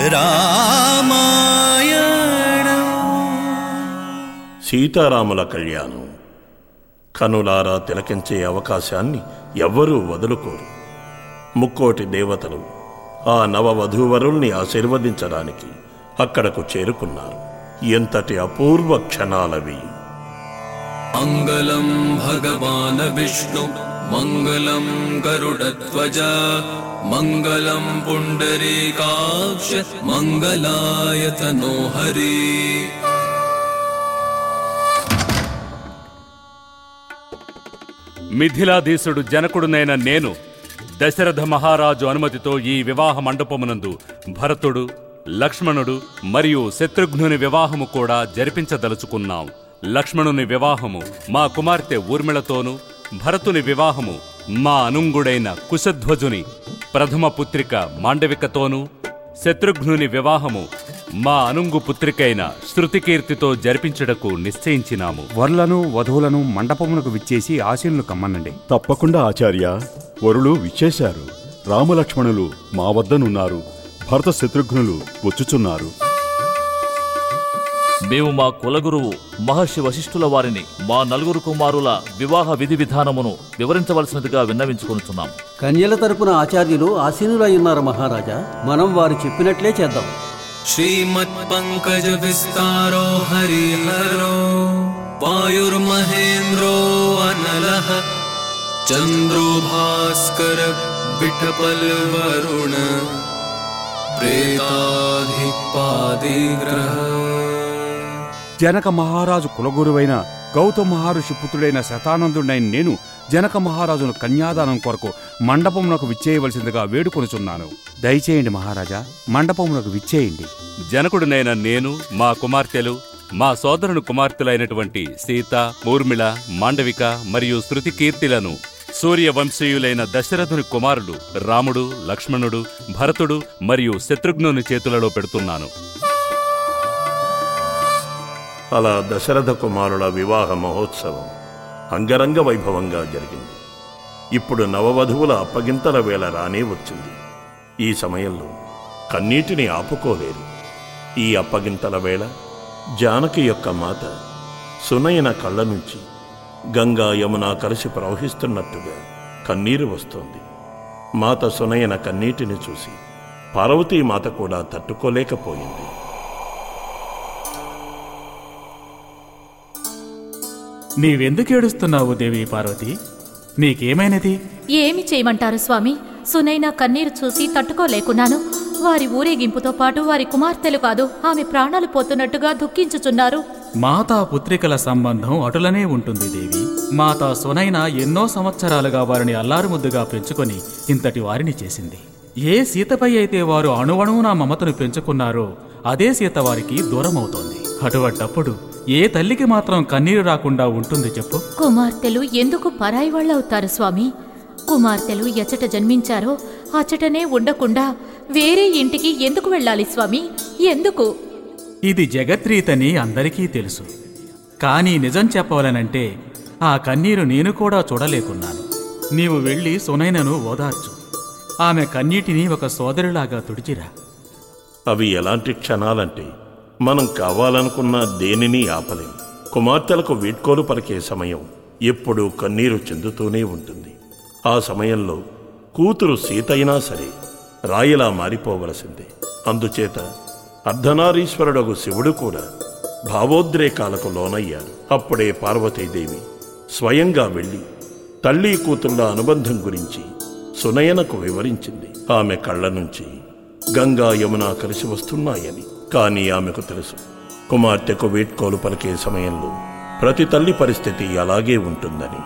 సీతారాముల కళ్యాణం కనులారా తిలకించే అవకాశాన్ని ఎవ్వరూ వదులుకోరు ముక్కోటి దేవతలు ఆ నవవధూవరుల్ని ఆశీర్వదించడానికి అక్కడకు చేరుకున్నారు ఎంతటి అపూర్వ క్షణాలవి मङ्गलं भगवान् विष्णु मङ्गलं गरुडध्वज मङ्गलं पुण्डरीकाक्ष मङ्गलाय तनो हरि మిథిలాధీశుడు జనకుడునైన నేను దశరథ మహారాజు అనుమతితో ఈ వివాహ మండపమునందు భరతుడు లక్ష్మణుడు మరియు శత్రుఘ్నుని వివాహము కూడా జరిపించదలుచుకున్నాం లక్ష్మణుని వివాహము మా కుమార్తె ఊర్మిళతోనూ భరతుని వివాహము మా అనుంగుడైన కుశధ్వజుని ప్రథమ పుత్రిక మాండవికతోనూ శత్రుఘ్నుని వివాహము మా అనుంగు పుత్రికైన శృతికీర్తితో జరిపించుటకు నిశ్చయించినాము వరులను వధువులను మండపమునకు విచ్చేసి ఆశీనులు కమ్మనండి తప్పకుండా ఆచార్య వరులు విచ్చేశారు రామలక్ష్మణులు మా వద్దనున్నారు భరత శత్రుఘ్నులు వచ్చుచున్నారు మేము మా కులగురువు మహర్షి వశిష్ఠుల వారిని మా నలుగురు కుమారుల వివాహ విధి విధానమును వివరించవలసినదిగా విన్నవించుకొనుచున్నాం కన్యల తరపున ఆచార్యులు ఆసీనులై ఉన్నారు మహారాజా మనం వారు చెప్పినట్లే చేద్దాం श्रीमत्पङ्कजविस्तारो हरिहरो वायुर्महेन्द्रो अनलः चन्द्रो भास्कर विठपल्वरुण प्रेताधिपादिग्रह జనక మహారాజు కులగురువైన గౌతమ మహర్షి పుత్రుడైన శతానందుడైన నేను జనక మహారాజును కన్యాదానం కొరకు మండపమునకు విచ్చేయవలసిందిగా వేడుకొనుచున్నాను దయచేయండి మహారాజా మండపమునకు విచ్చేయండి జనకుడునైన నేను మా కుమార్తెలు మా సోదరుని కుమార్తెలైనటువంటి సీత ఊర్మిళ మాండవిక మరియు శృతి కీర్తిలను సూర్యవంశీయులైన దశరథుని కుమారుడు రాముడు లక్ష్మణుడు భరతుడు మరియు శత్రుఘ్నుని చేతులలో పెడుతున్నాను అలా దశరథ కుమారుల వివాహ మహోత్సవం అంగరంగ వైభవంగా జరిగింది ఇప్పుడు నవవధువుల అప్పగింతల వేళ రానే వచ్చింది ఈ సమయంలో కన్నీటిని ఆపుకోలేరు ఈ అప్పగింతల వేళ జానకి యొక్క మాత సునయన కళ్ళ నుంచి గంగా యమున కలిసి ప్రవహిస్తున్నట్టుగా కన్నీరు వస్తోంది మాత సునయన కన్నీటిని చూసి పార్వతీ మాత కూడా తట్టుకోలేకపోయింది నీవెందుకు ఏడుస్తున్నావు దేవి పార్వతి నీకేమైనది ఏమి చేయమంటారు స్వామి సునైన కన్నీరు చూసి తట్టుకోలేకున్నాను వారి ఊరేగింపుతో పాటు వారి కుమార్తెలు కాదు ఆమె ప్రాణాలు పోతున్నట్టుగా దుఃఖించుచున్నారు మాతా పుత్రికల సంబంధం అటులనే ఉంటుంది దేవి మాతా సునైన ఎన్నో సంవత్సరాలుగా వారిని అల్లారుముద్దుగా పెంచుకొని ఇంతటి వారిని చేసింది ఏ సీతపై అయితే వారు అణువణువున మమతను పెంచుకున్నారో అదే సీత వారికి దూరమవుతోంది అటువంటప్పుడు ఏ తల్లికి మాత్రం కన్నీరు రాకుండా ఉంటుంది చెప్పు కుమార్తెలు ఎందుకు పరాయి వాళ్ళవుతారు స్వామి కుమార్తెలు ఎచట జన్మించారో అచటనే ఉండకుండా వేరే ఇంటికి ఎందుకు వెళ్ళాలి స్వామి ఎందుకు ఇది జగత్రీతని అందరికీ తెలుసు కానీ నిజం చెప్పవాలనంటే ఆ కన్నీరు నేను కూడా చూడలేకున్నాను నీవు వెళ్ళి సునైనను ఓదార్చు ఆమె కన్నీటిని ఒక సోదరులాగా తుడిచిరా అవి ఎలాంటి క్షణాలంటే మనం కావాలనుకున్న దేనిని ఆపలేం కుమార్తెలకు వీడ్కోలు పలికే సమయం ఎప్పుడూ కన్నీరు చెందుతూనే ఉంటుంది ఆ సమయంలో కూతురు సీత అయినా సరే రాయిలా మారిపోవలసిందే అందుచేత అర్ధనారీశ్వరుడగు శివుడు కూడా భావోద్రేకాలకు లోనయ్యాడు అప్పుడే పార్వతీదేవి స్వయంగా వెళ్ళి తల్లి కూతుళ్ళ అనుబంధం గురించి సునయనకు వివరించింది ఆమె కళ్ళ నుంచి గంగా యమున కలిసి వస్తున్నాయని కానీ ఆమెకు తెలుసు కుమార్తెకు వీడ్కోలు పలికే సమయంలో ప్రతి తల్లి పరిస్థితి అలాగే ఉంటుందని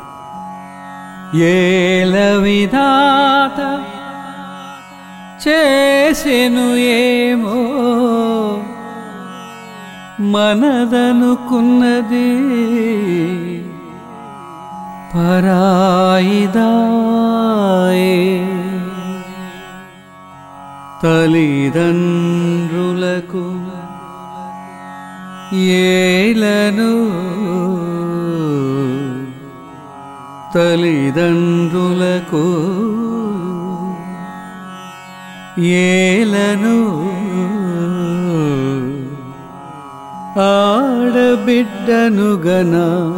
ఏల విధాత చేసెను ఏమో మనదనుకున్నది పరాయిదాయే తల్లిదండ్రులకు ఏలను తల్లిదండ్రులకు ఏలను ఆడబిడ్డను గన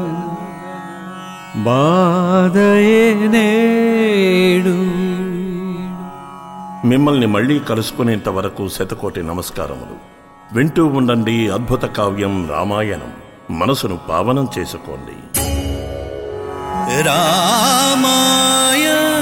బాధయే నేడు మిమ్మల్ని మళ్ళీ కలుసుకునేంత వరకు శతకోటి నమస్కారములు వింటూ ఉండండి అద్భుత కావ్యం రామాయణం మనసును పావనం చేసుకోండి రామాయణ